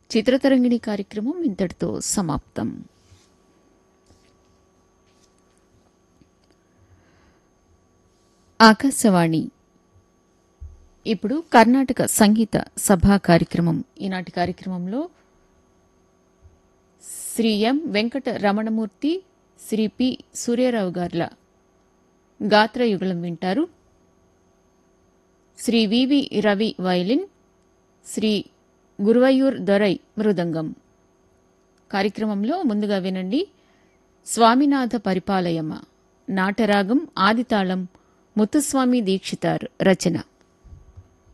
చిత్రతరంగిణి కార్యక్రమం ఇంతటితో సమాప్తం ఆకాశవాణి ఇప్పుడు కర్ణాటక సంగీత సభా కార్యక్రమం ఈనాటి కార్యక్రమంలో శ్రీ ఎం వెంకట రమణమూర్తి శ్రీ పి సూర్యారావు గార్ల గాత్రయుగళం వింటారు శ్రీ వివి రవి వయలిన్ శ్రీ గురువయూర్ దొరై మృదంగం కార్యక్రమంలో ముందుగా వినండి స్వామినాథ పరిపాలయమ నాటరాగం ఆదితాళం ముత్తుస్వామి దీక్షితార్ రచన